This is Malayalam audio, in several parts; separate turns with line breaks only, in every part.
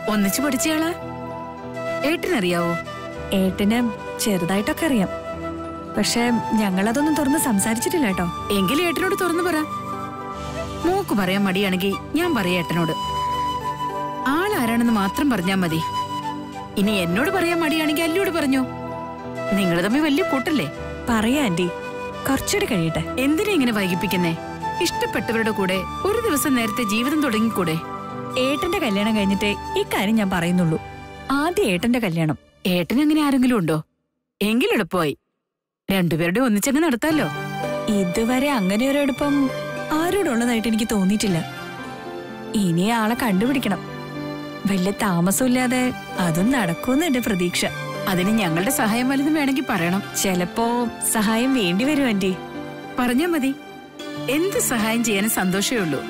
ഒന്നിച്ചു പഠിച്ചയാളാ ഏട്ടനറിയാവോ
ഏട്ടന് ചെറുതായിട്ടൊക്കെ അറിയാം പക്ഷെ ഞങ്ങളതൊന്നും തുറന്ന് സംസാരിച്ചിട്ടില്ല കേട്ടോ
എങ്കിലും ഏട്ടനോട് തുറന്നു പറ മോക്ക് പറയാൻ മടിയാണെങ്കിൽ ഞാൻ പറയാം ഏട്ടനോട് ആളാരാണെന്ന് മാത്രം പറഞ്ഞാ മതി ഇനി എന്നോട് പറയാൻ മടിയാണെങ്കിൽ അല്ലിയോട് പറഞ്ഞോ നിങ്ങൾ തമ്മിൽ വലിയ കൂട്ടല്ലേ
പറയാ ആന്റി കുറച്ചുകൂടി കഴിയട്ടെ
എന്തിനാ ഇങ്ങനെ വൈകിപ്പിക്കുന്നേ ഇഷ്ടപ്പെട്ടവരുടെ കൂടെ ഒരു ദിവസം നേരത്തെ ജീവിതം തുടങ്ങിക്കൂടെ
ഏട്ടന്റെ കല്യാണം കഴിഞ്ഞിട്ടേ ഇക്കാര്യം ഞാൻ പറയുന്നുള്ളൂ ആദ്യം ഏട്ടന്റെ കല്യാണം
ഏട്ടൻ അങ്ങനെ ആരെങ്കിലും ഉണ്ടോ എങ്കിലും എളുപ്പമായി രണ്ടുപേരുടെ ഒന്നിച്ചങ്ങ് നടത്താലോ
ഇതുവരെ അങ്ങനെ ഒരു അടുപ്പം ആരോടുള്ളതായിട്ട് എനിക്ക് തോന്നിയിട്ടില്ല ഇനി ആളെ കണ്ടുപിടിക്കണം വലിയ താമസമില്ലാതെ അതും നടക്കുമെന്ന് എന്റെ പ്രതീക്ഷ
അതിന് ഞങ്ങളുടെ സഹായം വലുതും വേണമെങ്കിൽ പറയണം
ചിലപ്പോ സഹായം വേണ്ടി വരും ആന്റി
പറഞ്ഞാ മതി എന്ത് സഹായം ചെയ്യാനും സന്തോഷമേ ഉള്ളൂ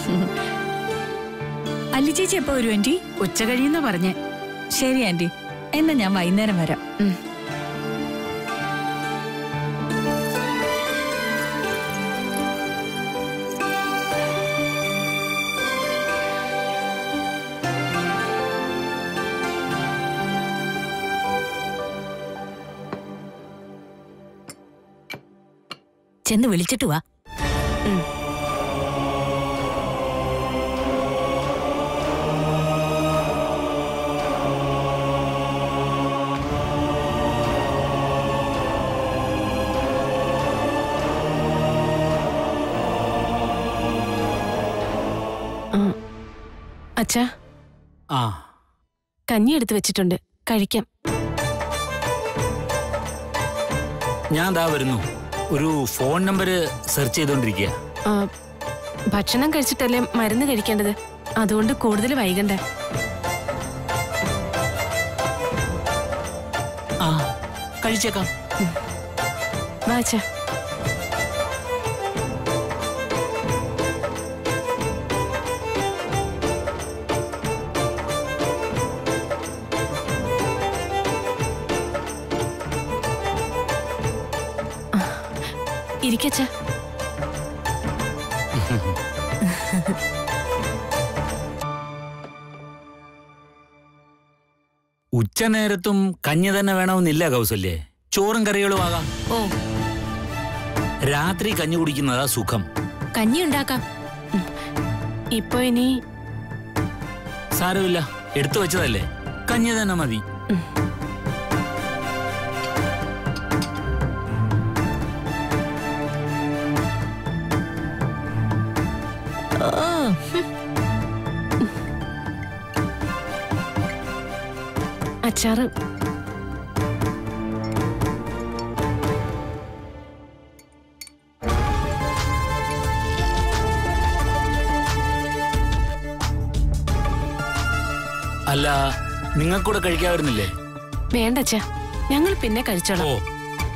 അല്ലി ചേച്ചി എപ്പോ വരും ആന്റി
ഉച്ച കഴിയുന്ന പറഞ്ഞ്
ശരി ആന്റി എന്നാ ഞാൻ വൈകുന്നേരം വരാം
ഉം.
ചെന്ന് വിളിച്ചിട്ട് വാ
അച്ഛാ
ആ
കഞ്ഞി എടുത്തു വെച്ചിട്ടുണ്ട് കഴിക്കാം
ഞാൻ ദാ വരുന്നു ഒരു ഫോൺ നമ്പർ സെർച്ച് ചെയ്തോണ്ടിരിക്കുക
ആ, ഭക്ഷണം കഴിച്ചിട്ടല്ലേ മരുന്ന് കഴിക്കേണ്ടത് അതുകൊണ്ട് കൂടുതൽ വൈകണ്ട
ആ കഴിച്ചേക്കാം
വാ അച്ഛാ ഇരിക്കച്ച
ഉച്ച നേരത്തും കഞ്ഞി തന്നെ വേണമെന്നില്ല കൗസല്യേ ചോറും കറികളും ആകാം
ഓ
രാത്രി കഞ്ഞി കുടിക്കുന്നതാ സുഖം
കഞ്ഞി ഉണ്ടാക്കാം
ഇപ്പൊ ഇനി
സാരമില്ല എടുത്തു വെച്ചതല്ലേ കഞ്ഞി തന്നെ മതി
ഓ
അച്ചാറ്
അല്ല നിങ്ങൾക്കൂടെ കഴിക്കാമായിരുന്നില്ലേ
വേണ്ട അച്ഛാ ഞങ്ങൾ പിന്നെ കഴിച്ചോളാം
ഓ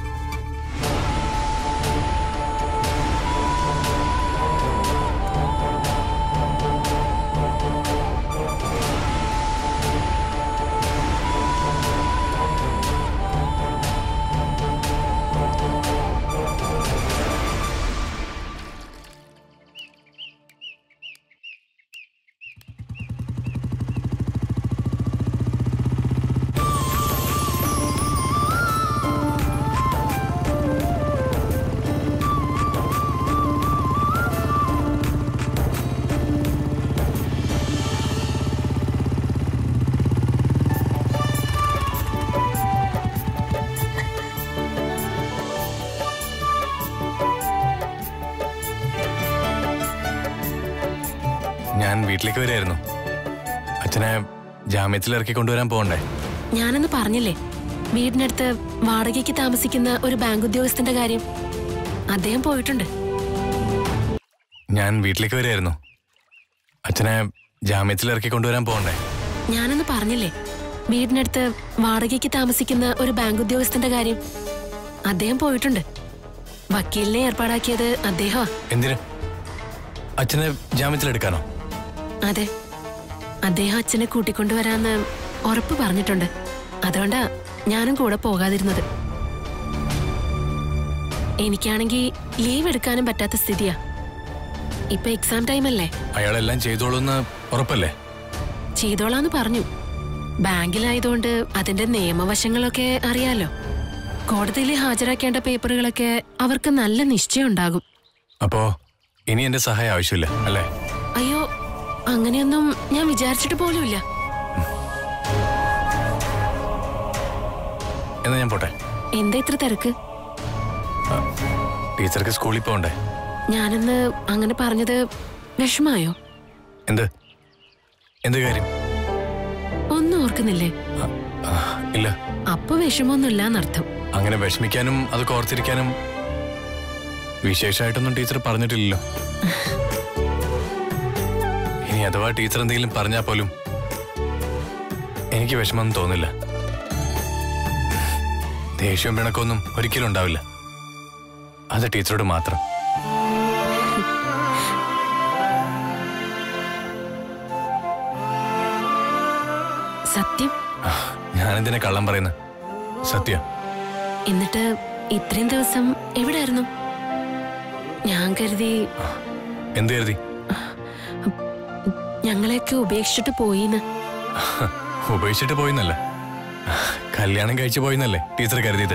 ഞാൻ വീട്ടിലേക്ക് വരികയായിരുന്നു അച്ഛനെ ജാമ്യത്തിൽ ഇറക്കി കൊണ്ടുവരാൻ പോകണ്ടേ
ഞാനൊന്ന് പറഞ്ഞില്ലേ വീടിനടുത്ത് വാടകയ്ക്ക് താമസിക്കുന്ന ഒരു ബാങ്ക് ഉദ്യോഗസ്ഥന്റെ കാര്യം അദ്ദേഹം പോയിട്ടുണ്ട്
ഞാൻ വീട്ടിലേക്ക് വരികയായിരുന്നു അച്ഛനെ ജാമ്യത്തിൽ ഇറക്കി കൊണ്ടുവരാൻ പോകണ്ടേ
ഞാനൊന്ന് പറഞ്ഞില്ലേ വീടിനടുത്ത് വാടകയ്ക്ക് താമസിക്കുന്ന ഒരു ബാങ്ക് ഉദ്യോഗസ്ഥന്റെ കാര്യം അദ്ദേഹം പോയിട്ടുണ്ട് വക്കീലിനെ ഏർപ്പാടാക്കിയത് അദ്ദേഹമാ
എന്തിന് അച്ഛനെ ജാമ്യത്തിലെടുക്കാനോ
അതെ അദ്ദേഹം അച്ഛനെ കൂട്ടിക്കൊണ്ടുവരാന്ന് ഉറപ്പ് പറഞ്ഞിട്ടുണ്ട് അതുകൊണ്ടാ ഞാനും കൂടെ പോകാതിരുന്നത് എനിക്കാണെങ്കിൽ ലീവ് എടുക്കാനും പറ്റാത്ത സ്ഥിതിയാ ഇപ്പൊ എക്സാം ടൈം അല്ലേ
അയാളെല്ലാം ചെയ്തോളൂന്ന് ഉറപ്പല്ലേ
ചെയ്തോളാന്ന് പറഞ്ഞു ബാങ്കിലായതുകൊണ്ട് അതിന്റെ നിയമവശങ്ങളൊക്കെ അറിയാലോ കോടതിയിൽ ഹാജരാക്കേണ്ട പേപ്പറുകളൊക്കെ അവർക്ക് നല്ല നിശ്ചയം ഉണ്ടാകും
അപ്പോ ഇനി എന്റെ സഹായം ആവശ്യമില്ല അല്ലേ
അയ്യോ അങ്ങനെയൊന്നും ഞാൻ വിചാരിച്ചിട്ട് പോലുമില്ല
എന്നാ ഞാൻ പോട്ടെ
എന്താ ഇത്ര തിരക്ക്
ടീച്ചർക്ക് സ്കൂളിൽ പോകണ്ടേ
ഞാനിന്ന് അങ്ങനെ പറഞ്ഞത് വിഷമായോ
എന്ത് എന്ത് കാര്യം
ഒന്നും ഓർക്കുന്നില്ലേ
ആ, ആ, ഇല്ല
അപ്പൊ വിഷമൊന്നുമില്ല എന്നർത്ഥം
അങ്ങനെ വിഷമിക്കാനും അതൊക്കെ ഓർത്തിരിക്കാനും വിശേഷമായിട്ടൊന്നും ടീച്ചർ പറഞ്ഞിട്ടില്ലല്ലോ ഇനി അഥവാ ടീച്ചർ എന്തെങ്കിലും പറഞ്ഞാൽ പോലും എനിക്ക് വിഷമമൊന്നും തോന്നില്ല ദേഷ്യവും പിണക്കമൊന്നും ഒരിക്കലും ഉണ്ടാവില്ല അത് ടീച്ചറോട് മാത്രം
സത്യം
ആ, ഞാനെന്തിനാ കള്ളം പറയുന്നത് സത്യം
എന്നിട്ട് ഇത്രയും ദിവസം എവിടെയായിരുന്നു ഞാൻ കരുതി
എന്ത് കരുതി
ഞങ്ങളെയൊക്കെ ഉപേക്ഷിച്ചിട്ട് പോയിന്ന്
ഉപേക്ഷിച്ചിട്ട് പോയിന്നല്ല കല്യാണം കഴിച്ചു പോയിന്നല്ലേ ടീച്ചർ കരുതിയത്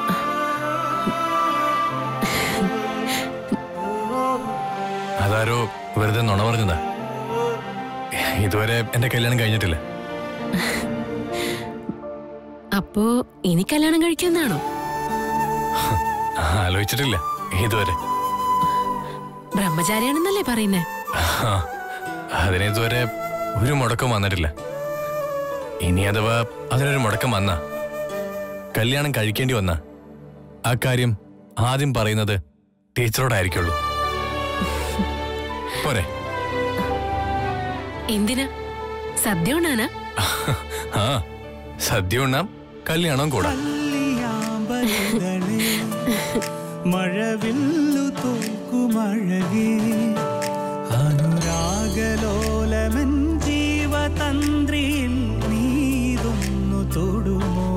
അതാരോ വെറുതെ നുണ പറഞ്ഞതാ ഇതുവരെ എന്റെ കല്യാണം കഴിഞ്ഞിട്ടില്ല
അപ്പോ ഇനി കല്യാണം കഴിക്കുമെന്നാണോ
ആലോചിച്ചിട്ടില്ല ഇതുവരെ
ബ്രഹ്മചാരിയാണെന്നല്ലേ പറയുന്നേ
ആ, അതിന് ഇതുവരെ ഒരു മുടക്കം വന്നിട്ടില്ല ഇനി അഥവാ അതിനൊരു മുടക്കം വന്ന കല്യാണം കഴിക്കേണ്ടി വന്ന ആ കാര്യം ആദ്യം പറയുന്നത് ടീച്ചറോടായിരിക്കുള്ളൂ പോരെ
എന്തിനാ സദ്യ ഉണ്ണാനാ
ആ സദ്യ ഉണ്ണാം കല്യാണം കൂടാം
കല്യാമ്പലകളെ മഴവില്ലു തോക്കുമഴകേ അനുരാഗലോലമൻ ജീവതന്ത്രിയിൽ നീതൊന്നു തൊടുമോ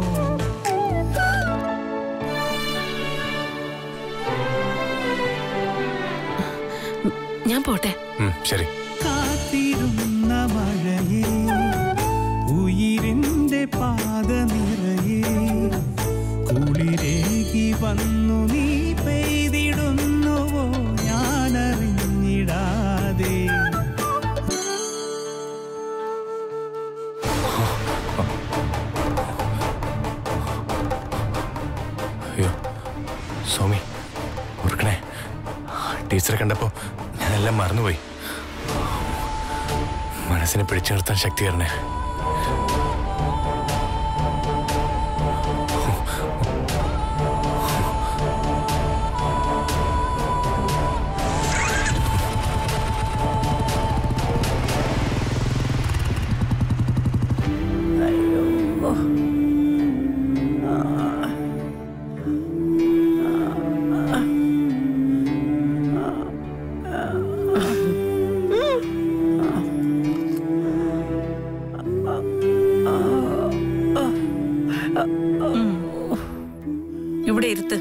ഞാൻ പോട്ടെ
ഉം, ശരി
കാത്തിരുന്ന മഴയേ ഉയിരിന്റെ പാത നിറയേ കുളിരേകി വന്നു നീ പെയ്തിടുന്നുവോ ഞാനറിഞ്ഞിടാതെ
അയ്യോ സ്വാമി ഓർക്കണേ ടീച്ചറെ കണ്ടപ്പോ ഞാനെല്ലാം മറന്നുപോയി മനസ്സിനെ പിടിച്ചു നിർത്താൻ ശക്തി തരണേ
ഇവിടെ ഇരുത്ത്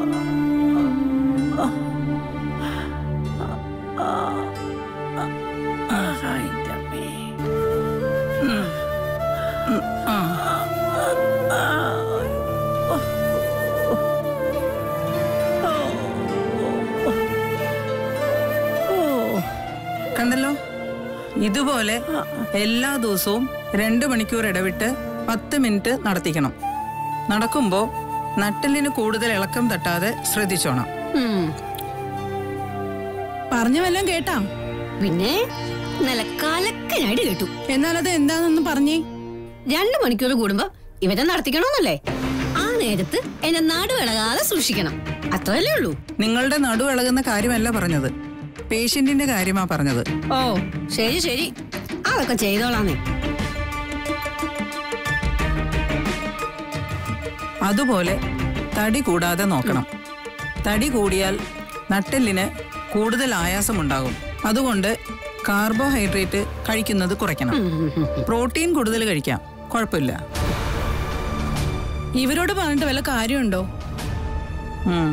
കണ്ടല്ലോ ഇതുപോലെ എല്ലാ ദിവസവും രണ്ട് മണിക്കൂർ ഇടവിട്ട് പത്ത് മിനിറ്റ് നടത്തിക്കണം നടക്കുമ്പോ നട്ടലിന് കൂടുതൽ ഇളക്കം തട്ടാതെ ശ്രദ്ധിച്ചോണം
പറഞ്ഞ വല്ലതും കേട്ടാ
പിന്നെ നിലക്കാലക്കനായിട്ട് കേട്ടു
എന്നാൽ അത് എന്താണെന്ന് പറഞ്ഞേ
രണ്ടു മണിക്കൂർ കൂടുമ്പോ ഇവരെ നടത്തിക്കണമെന്നല്ലേ ആ നേരത്ത് എന്നെ നടുവിളകാതെ സൂക്ഷിക്കണം അത്രയല്ലേ ഉള്ളൂ
നിങ്ങളുടെ നടു ഇളകുന്ന കാര്യമല്ല പറഞ്ഞത് പേഷ്യന്റിന്റെ കാര്യമാ പറഞ്ഞത്
ഓ ശരി ശരി അതൊക്കെ ചെയ്തോളാന്നേ
അതുപോലെ തടി കൂടാതെ നോക്കണം തടി കൂടിയാൽ നട്ടെല്ലിന് കൂടുതൽ ആയാസമുണ്ടാകും അതുകൊണ്ട് കാർബോഹൈഡ്രേറ്റ് കഴിക്കുന്നത് കുറയ്ക്കണം പ്രോട്ടീൻ കൂടുതൽ കഴിക്കാം കുഴപ്പമില്ല
ഇവരോട് പറഞ്ഞിട്ട് വല്ല കാര്യമുണ്ടോ
ഉം.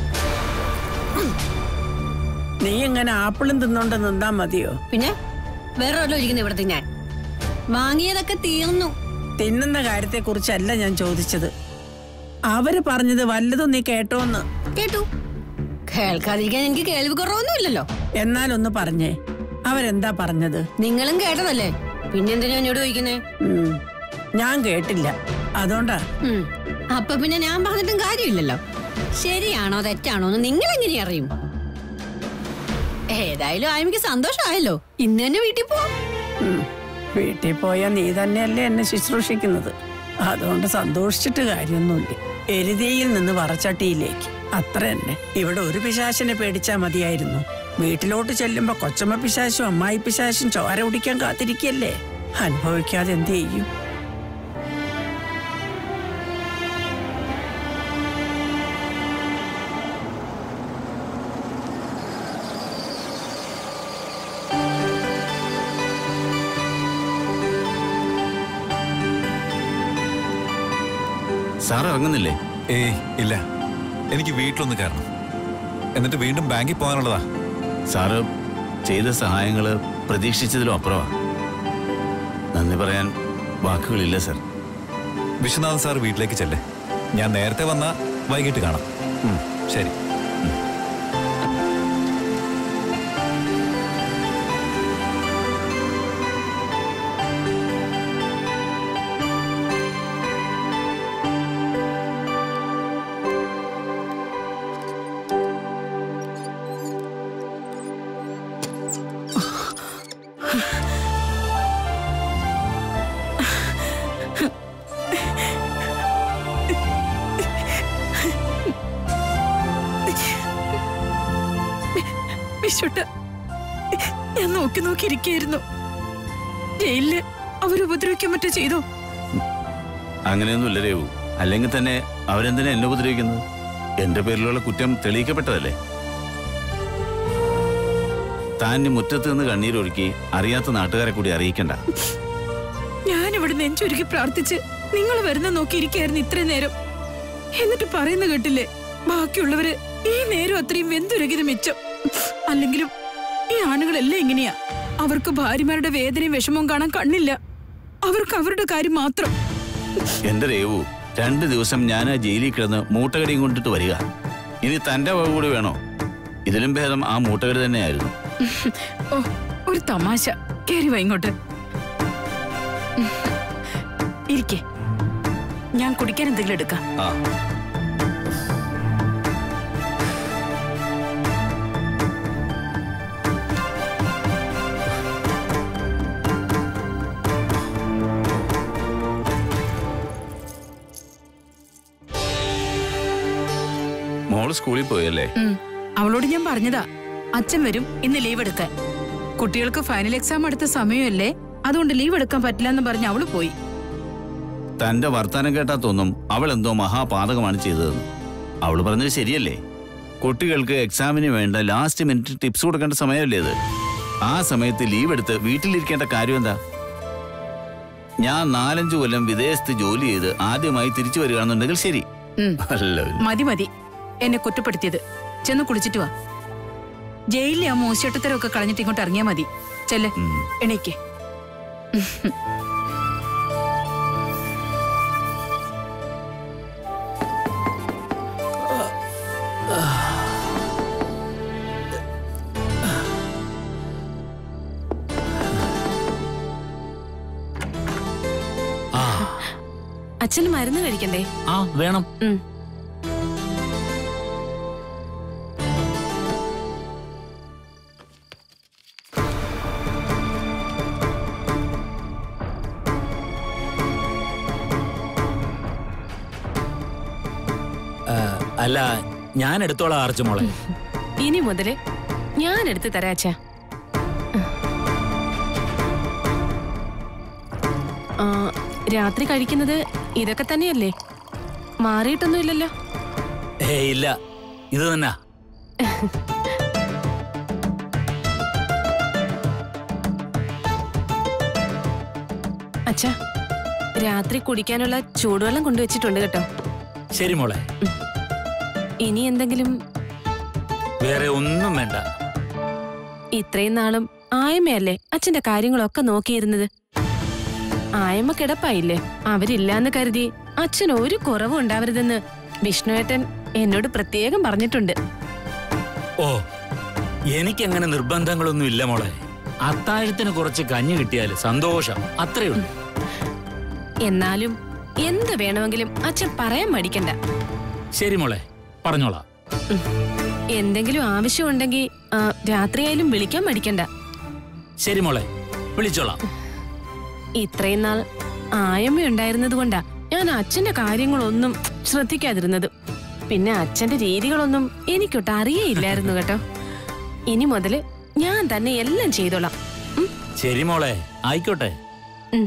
നീ ഇങ്ങനെ ആപ്പിളും തിന്നോണ്ട് നിന്നാ മതിയോ
പിന്നെ വേറെ വല്ലതും ഇരിക്കുന്നു ഇവിടെ തിന്നാൻ വാങ്ങിയതൊക്കെ തീർന്നു
തിന്നുന്ന കാര്യത്തെ കുറിച്ചല്ല ഞാൻ ചോദിച്ചത് അവര് പറഞ്ഞത് വല്ലതും നീ കേട്ടോന്ന്
കേട്ടു കേൾക്കാതിരിക്കാൻ എനിക്ക് കേൾവി കുറവൊന്നുമില്ലല്ലോ
എന്നാലൊന്ന് പറഞ്ഞേ അവരെന്താ പറഞ്ഞത്
നിങ്ങളും കേട്ടതല്ലേ പിന്നെന്തിനാ എന്നോട് ചോദിക്കുന്നേ
ഉം, ഞാൻ കേട്ടില്ല അതുകൊണ്ടാ
ഉം. അപ്പൊ പിന്നെ ഞാൻ പറഞ്ഞിട്ടും കാര്യമില്ലല്ലോ ശരിയാണോ തെറ്റാണോ എന്ന് നിങ്ങൾ എങ്ങനെ അറിയും ഏതായാലും ആയമിക്ക് സന്തോഷമായല്ലോ ഇന്ന് തന്നെ വീട്ടിൽ പോവാം
ഉം, വീട്ടിൽ പോയാ നീ തന്നെയല്ലേ എന്നെ ശുശ്രൂഷിക്കുന്നത് അതുകൊണ്ട് സന്തോഷിച്ചിട്ട് കാര്യമൊന്നുമില്ല എരുതിയിൽ നിന്ന് വറച്ചട്ടിയിലേക്ക് അത്ര തന്നെ ഇവിടെ ഒരു പിശാശിനെ പേടിച്ചാ മതിയായിരുന്നു വീട്ടിലോട്ട് ചെല്ലുമ്പോ കൊച്ചമ്മ പിശാശും അമ്മായി പിശാശും ചോര കുടിക്കാൻ കാത്തിരിക്കല്ലേ അനുഭവിക്കാതെ എന്ത് ചെയ്യും
സാർ ഇറങ്ങുന്നില്ലേ
ഏയ് ഇല്ല എനിക്ക് വീട്ടിലൊന്ന് കയറണം എന്നിട്ട് വീണ്ടും ബാങ്കിൽ പോകാനുള്ളതാ
സാറ് ചെയ്ത സഹായങ്ങള് പ്രതീക്ഷിച്ചതിലും അപ്പുറമാ നന്ദി പറയാൻ വാക്കുകളില്ല സർ
വിശ്വനാഥ് സാർ വീട്ടിലേക്ക് ചെല്ലേ ഞാൻ നേരത്തെ വന്ന വൈകിട്ട് കാണാം ഉം, ശരി
വിശുട്ട ഞാൻ നോക്കി നോക്കി ഇരിക്കായിരുന്നു ജയിലില് അവരുപദ്രവിക്കാൻ മറ്റോ ചെയ്തോ
അങ്ങനെയൊന്നുമില്ല രേവു അല്ലെങ്കിൽ തന്നെ അവരെന്തിനാ എന്നെ ഉപദ്രവിക്കുന്നത് എന്റെ പേരിലുള്ള കുറ്റം തെളിയിക്കപ്പെട്ടതല്ലേ താൻ ഇനി മുറ്റത്ത് നിന്ന് കണ്ണീരൊഴുക്കി അറിയാത്ത നാട്ടുകാരെ കൂടി അറിയിക്കണ്ട
ഞാൻ ഇവിടെ നെഞ്ചൊരുക്കി പ്രാർത്ഥിച്ച് നിങ്ങൾ വരുന്ന നോക്കി ഇരിക്കായിരുന്നു ഇത്രയും നേരം എന്നിട്ട് പറയുന്ന കേട്ടില്ലേ ബാക്കിയുള്ളവര് ഈ നേരം അത്രയും വെന്തുരകിത് മിച്ചം അല്ലെങ്കിലും ഈ ആണുങ്ങളെല്ലാം ഇങ്ങനെയാ അവർക്ക് ഭാര്യമാരുടെ വേദനയും വിഷമവും കാണാൻ കണ്ണില്ല അവർക്ക് അവരുടെ കാര്യം മാത്രം
എന്റെ രേവു രണ്ട് ദിവസം ഞാൻ ആ ജയിലിൽ കിടന്ന് മൂട്ടകടിയും കൊണ്ടിട്ട് വരിക ഇനി തന്റെ വക കൂടി വേണോ ഇതിലും ഭേദം ആ മൂട്ടകടി തന്നെയായിരുന്നു
ഓ ഒരു തമാശ കേറി വാ ഇങ്ങോട്ട് ഇരിക്കേ ഞാൻ കുടിക്കാൻ എന്തെങ്കിലും എടുക്കാം
ആ മോള് സ്കൂളിൽ പോയല്ലേ
ഉം. അവളോട് ഞാൻ പറഞ്ഞതാ അച്ഛൻ വരും ഇന്ന് ലീവ് എടുക്കാൻ കുട്ടികൾക്ക് ഫൈനൽ എക്സാം അടുത്ത സമയമല്ലേ അതുകൊണ്ട് ലീവ് എടുക്കാൻ പറ്റില്ല എന്ന് പറഞ്ഞ് അവള് പോയി
തന്റെ വർത്താനം കേട്ടാ തോന്നും അവൾ എന്തോ മഹാപാതകമാണ് ചെയ്തതെന്ന് അവൾ പറഞ്ഞത് ശരിയല്ലേ കുട്ടികൾക്ക് എക്സാമിന് വേണ്ട ലാസ്റ്റ് മിനിറ്റ് ടിപ്സ് കൊടുക്കേണ്ട സമയമല്ലേ ഇത് ആ സമയത്ത് ലീവ് എടുത്ത് വീട്ടിലിരിക്കേണ്ട കാര്യം എന്താ ഞാൻ നാലഞ്ചു കൊല്ലം വിദേശത്ത് ജോലി ചെയ്ത് ആദ്യമായി തിരിച്ചു വരികയാണെന്നുണ്ടെങ്കിൽ ശരി
ഉം.
അല്ല
മതി മതി എന്നെ കുറ്റപ്പെടുത്തിയത് ചെന്ന് കുളിച്ചിട്ട് വാ ജയിലിലെ ആ മോശട്ടത്തരമൊക്കെ കളഞ്ഞിട്ട് ഇങ്ങോട്ട് ഇറങ്ങിയാ മതി ചെല്ലെ എണീക്കേ
അച്ഛന് മരുന്ന് കഴിക്കണ്ടേ
ആ വേണം
ഉം.
ആ, അല്ല ഞാൻ എടുത്തോളാം ആർച്ചു മോളെ
ഇനി മുതല് ഞാൻ എടുത്ത് തരാം അച്ഛാ ആ, രാത്രി കഴിക്കുന്നത് ഇതൊക്കെ തന്നെയല്ലേ മാറിയിട്ടൊന്നുമില്ലല്ലോ
ഏ ഇല്ല ഇത് തന്നെ
അച്ഛാ രാത്രി കുടിക്കാനുള്ള ചൂടുവെള്ളം കൊണ്ടുവച്ചിട്ടുണ്ട് കേട്ടോ
ശരി മോളെ
ഇനി എന്തെങ്കിലും
വേറെ ഒന്നും വേണ്ട
ഇത്രയും നാളും ആയമ്മയല്ലേ അച്ഛന്റെ കാര്യങ്ങളൊക്കെ നോക്കിയിരുന്നത് ആയമ്മ കിടപ്പായില്ലേ അവരില്ലാന്ന് കരുതി അച്ഛൻ ഒരു കുറവും ഉണ്ടാവരുതെന്ന് വിഷ്ണുവേട്ടൻ എന്നോട് പ്രത്യേകം പറഞ്ഞിട്ടുണ്ട്
ഓ എനിക്കങ്ങനെ നിർബന്ധങ്ങളൊന്നും ഇല്ല മോളെ അത്താഴത്തിന് കുറച്ച് കഞ്ഞി കിട്ടിയാൽ സന്തോഷം അത്രയേ ഉള്ളൂ
എന്നാലും എന്ത് വേണമെങ്കിലും അച്ഛൻ പറയാൻ മടിക്കണ്ട
ശരി മോളെ പറഞ്ഞോളാം
എന്തെങ്കിലും ആവശ്യമുണ്ടെങ്കിൽ ആ, രാത്രിയായാലും വിളിക്കാൻ മടിക്കണ്ട
ശരി മോളെ വിളിച്ചോളാം
ഇത്രയും നാൾ ആയമ്മ ഉണ്ടായിരുന്നത് കൊണ്ടാ ഞാൻ അച്ഛന്റെ കാര്യങ്ങളൊന്നും ശ്രദ്ധിക്കാതിരുന്നത് പിന്നെ അച്ഛന്റെ രീതികളൊന്നും എനിക്കൊട്ട് അറിയേയില്ലായിരുന്നു കേട്ടോ ഇനി മുതല് ഞാൻ തന്നെ എല്ലാം ചെയ്തോളാം
ശരി മോളെ ആയിക്കോട്ടെ
ഉം.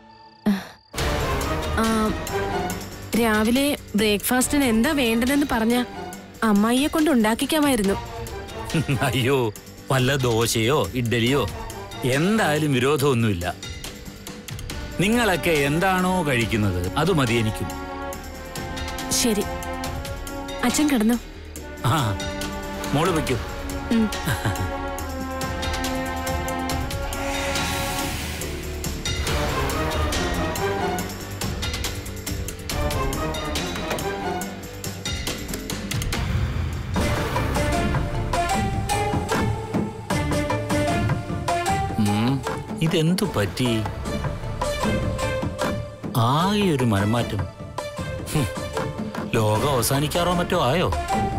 ആ, രാവിലെ ബ്രേക്ക്ഫാസ്റ്റിന് എന്താ വേണ്ടതെന്ന് പറഞ്ഞ അമ്മായിയെ കൊണ്ട് ഉണ്ടാക്കിക്കാമായിരുന്നു
അയ്യോ വല്ല ദോശയോ ഇഡ്ഡലിയോ എന്തായാലും വിരോധമൊന്നുമില്ല നിങ്ങളൊക്കെ എന്താണോ കഴിക്കുന്നത് അത് മതി എനിക്കും
ശരി അച്ഛൻ കിടന്നു
ആ മോള് വയ്ക്കൂ
ഉം.
ഉം, ഇതെന്തു പറ്റി ആകെ ഒരു മനംമാറ്റം ഹും, ലോകം അവസാനിക്കാറോ മറ്റോ ആയോ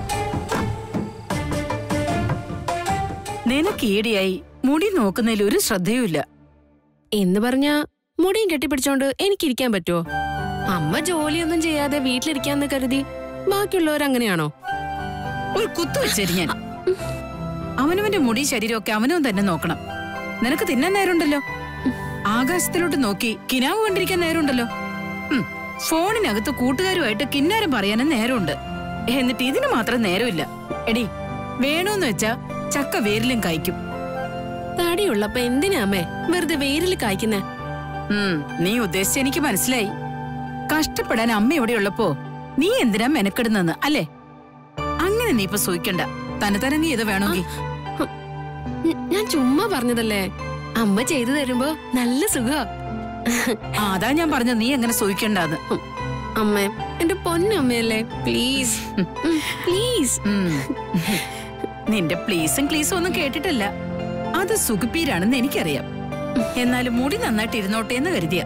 നിനക്ക് ഈടിയായി മുടി നോക്കുന്നതിൽ ഒരു ശ്രദ്ധയുമില്ല
എന്ന് പറഞ്ഞ മുടിയും കെട്ടിപ്പിടിച്ചോണ്ട് എനിക്കിരിക്കാൻ പറ്റുമോ അമ്മ ജോലിയൊന്നും ചെയ്യാതെ വീട്ടിലിരിക്കാന്ന് കരുതി ബാക്കിയുള്ളവർ അങ്ങനെയാണോ
ഒരു കുത്തു വെച്ചേരി ഞാൻ അവനവന്റെ മുടി ശരീരമൊക്കെ അവനവൻ തന്നെ നോക്കണം നിനക്ക് തിന്നാൻ നേരമുണ്ടല്ലോ ആകാശത്തിലോട്ട് നോക്കി കിനാവ് കണ്ടിരിക്കാൻ നേരമുണ്ടല്ലോ ഉം, ഫോണിനകത്ത് കൂട്ടുകാരുമായിട്ട് കിന്നാരം പറയാനും നേരമുണ്ട് എന്നിട്ട് ഇതിന് മാത്രം നേരമില്ല എടി വേണോന്ന് വെച്ചാ ചക്ക വേരിലും കായ്ക്കും
തടിയുള്ളപ്പോ എന്തിനാ അമ്മേ വെറുതെ വെയിലിൽ കായ്ക്കുന്നേ
ഉം, നീ ഉദ്ദേശിച്ച എനിക്ക് മനസ്സിലായി കഷ്ടപ്പെടാൻ അമ്മ ഇവിടെ ഉള്ളപ്പോ നീ എന്തിനാ മെനക്കെടുന്നെന്ന് അല്ലേ അങ്ങനെ നീ ഇപ്പൊ സൂയിക്കണ്ട തനതരങ്ങി ഇത് വേണമെങ്കിൽ
ഞ- ഞാൻ ചുമ്മാ പറഞ്ഞതല്ലേ അമ്മ ചെയ്തു തരുമ്പോ നല്ല സുഖ
ആ, അതാ ഞാൻ പറഞ്ഞത് നീ എങ്ങനെ സൂയിക്കണ്ടെന്ന്
അമ്മേ എന്റെ പൊന്നമ്മയല്ലേ പ്ലീസ് പ്ലീസ്
നിന്റെ പ്ലീസും ക്ലീസും ഒന്നും കേട്ടിട്ടില്ല അത് സുഖപ്പീരാണെന്ന് എനിക്കറിയാം എന്നാലും മുടി നന്നായിട്ട് ഇരുന്നോട്ടെ എന്ന് കരുതിയ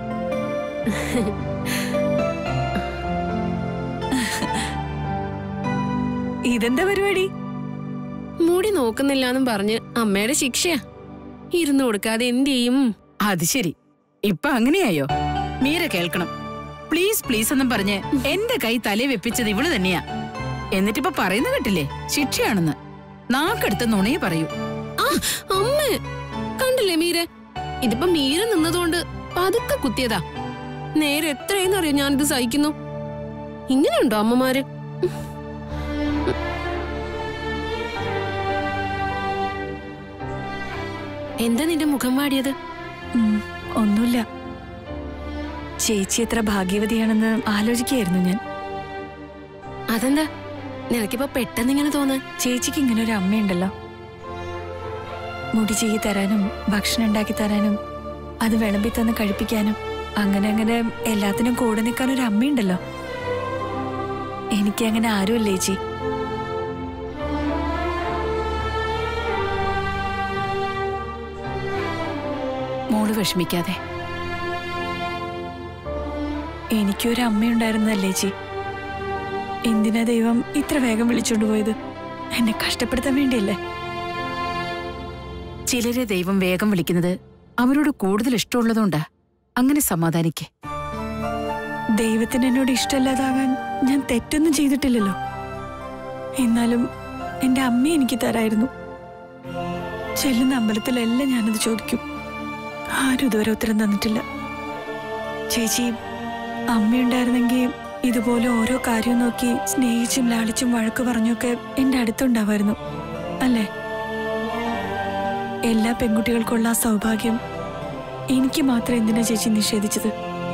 ഇതെന്താ പരിപാടി
മുടി നോക്കുന്നില്ലാന്നും പറഞ്ഞ് അമ്മയുടെ ശിക്ഷയാ ഇരുന്നു കൊടുക്കാതെ എന്ത് ചെയ്യും
അത് ശരി ഇപ്പൊ അങ്ങനെയായോ മീര കേൾക്കണം പ്ലീസ് പ്ലീസ് എന്നും പറഞ്ഞ് എന്റെ കൈ തലേ വെപ്പിച്ചത് ഇവള് തന്നെയാ എന്നിട്ടിപ്പൊ പറയുന്ന കേട്ടില്ലേ ശിക്ഷയാണെന്ന് നാക്കെടുത്ത് നുണയെ പറയൂ
ആ അമ്മ കണ്ടില്ലേ മീര ഇതിപ്പോ മീര നിന്നതുകൊണ്ട് പതുക്കെ കുത്തിയതാ നേരെ എത്രയെന്നറിയോ ഞാനിത് സഹിക്കുന്നു ഇങ്ങനെയുണ്ടോ അമ്മമാര് എന്താ നിന്റെ മുഖം വാടിയത്
ഉം, ഒന്നുമില്ല ചേച്ചി എത്ര ഭാഗ്യവതിയാണെന്ന് ആലോചിക്കുകയായിരുന്നു ഞാൻ
അതെന്താ നിനക്കിപ്പോ പെട്ടെന്ന് ഇങ്ങനെ തോന്നാൻ
ചേച്ചിക്ക് ഇങ്ങനെ ഒരു അമ്മയുണ്ടല്ലോ മുടി ചെയ്യി തരാനും ഭക്ഷണം ഉണ്ടാക്കി തരാനും അത് വിളമ്പി തന്ന് കഴിപ്പിക്കാനും അങ്ങനെ അങ്ങനെ എല്ലാത്തിനും കൂടെ നിൽക്കാൻ ഒരു അമ്മയുണ്ടല്ലോ എനിക്ക് അങ്ങനെ ആരുമില്ല ചേച്ചി
മോള് വിഷമിക്കാതെ
എനിക്കൊരു അമ്മയുണ്ടായിരുന്നല്ലേ ചേച്ചി എന്തിനാ ദൈവം ഇത്ര വേഗം വിളിച്ചോണ്ട് പോയത് എന്നെ കഷ്ടപ്പെടുത്താൻ വേണ്ടിയല്ലേ
ചിലരെ ദൈവം വേഗം വിളിക്കുന്നത് അവരോട് കൂടുതൽ ഇഷ്ടമുള്ളതുകൊണ്ടാ അങ്ങനെ സമാധാനിക്കേ
ദൈവത്തിന് എന്നോട് ഇഷ്ടമല്ലാതാകാൻ ഞാൻ തെറ്റൊന്നും ചെയ്തിട്ടില്ലല്ലോ എന്നാലും എന്റെ അമ്മ എനിക്ക് തരായിരുന്നു ചെല്ലുന്ന അമ്പലത്തിലെല്ലാം ഞാനത് ചോദിക്കും ആരും ഇതുവരെ ഉത്തരം തന്നിട്ടില്ല ചേച്ചി അമ്മയുണ്ടായിരുന്നെങ്കിൽ ഇതുപോലെ ഓരോ കാര്യവും നോക്കി സ്നേഹിച്ചും ലാളിച്ചും വഴക്ക് പറഞ്ഞൊക്കെ എന്റെ അടുത്തുണ്ടാവായിരുന്നു അല്ലേ എല്ലാ പെൺകുട്ടികൾക്കുള്ള ആ സൗഭാഗ്യം എനിക്ക് മാത്രം എന്തിനാ ചേച്ചി നിഷേധിച്ചത്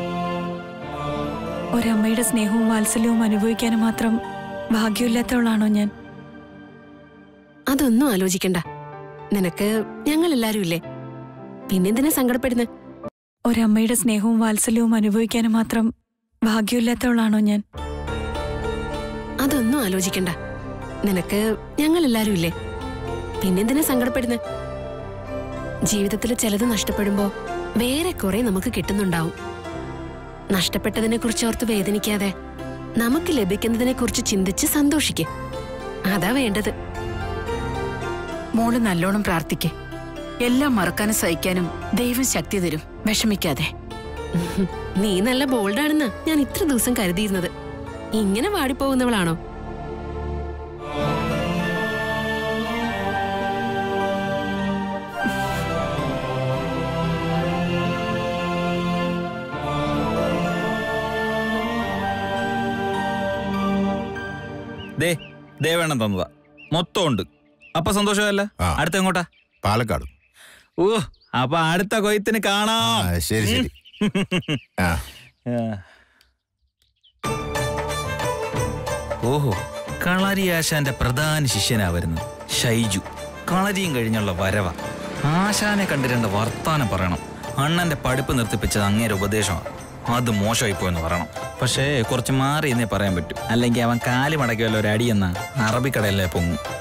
ഒരമ്മയുടെ സ്നേഹവും വാത്സല്യവും അനുഭവിക്കാനും മാത്രം ഭാഗ്യമില്ലാത്തവളാണോ ഞാൻ
അതൊന്നും ആലോചിക്കണ്ട നിനക്ക് ഞങ്ങൾ എല്ലാരും ഇല്ലേ പിന്നെന്തിനാ സങ്കടപ്പെടുന്നത്
ഒരമ്മയുടെ സ്നേഹവും വാത്സല്യവും അനുഭവിക്കാനും മാത്രം ഭാഗ്യമില്ലാത്തവളാണോ ഞാൻ
അതൊന്നും ആലോചിക്കണ്ട നിനക്ക് ഞങ്ങൾ എല്ലാരും ഇല്ലേ പിന്നെന്തിനാ സങ്കടപ്പെടുന്നത് ജീവിതത്തിൽ ചിലത് നഷ്ടപ്പെടുമ്പോ വേറെ കുറെ നമുക്ക് കിട്ടുന്നുണ്ടാവും നഷ്ടപ്പെട്ടതിനെ കുറിച്ച് ഓർത്ത് വേദനിക്കാതെ നമുക്ക് ലഭിക്കുന്നതിനെ കുറിച്ച് ചിന്തിച്ച് സന്തോഷിക്ക് അതാ വേണ്ടത്
മോള് നല്ലോണം പ്രാർത്ഥിക്കേ എല്ലാം മറക്കാനും സഹിക്കാനും ദൈവം ശക്തി തരും വിഷമിക്കാതെ
നീ നല്ല ബോൾഡാണെന്ന് ഞാൻ ഇത്ര ദിവസം കരുതിയിരുന്നത് ഇങ്ങനെ വാടിപ്പോകുന്നവളാണോ
ദേ ദേ വേണം തന്നതാ മൊത്തം ഉണ്ട് അപ്പൊ സന്തോഷമല്ല അടുത്ത എങ്ങോട്ടാ
പാലക്കാട്
ഓ അപ്പൊ അടുത്ത കൊയ്ത്തിന് കാണാം
ശരി ശരി ആ
ഓഹോ കളരി ആശാന്റെ പ്രധാന ശിഷ്യനാ വരുന്നത് ഷൈജു കളരിയും കഴിഞ്ഞുള്ള വരവ ആശാനെ കണ്ട് രണ്ട് വർത്താനം പറയണം അണ്ണന്റെ പഠിപ്പ് നിർത്തിപ്പിച്ചത് അങ്ങേരെ ഉപദേശമാണ് അത് മോശമായി പോയെന്ന് പറയണം പക്ഷേ കുറച്ച് മാറി എന്നേ പറയാൻ പറ്റൂ അല്ലെങ്കിൽ അവൻ കാലി മടക്കിയല്ലോ ഒരു അടിയെന്ന അറബിക്കടയിലെ പൊങ്ങും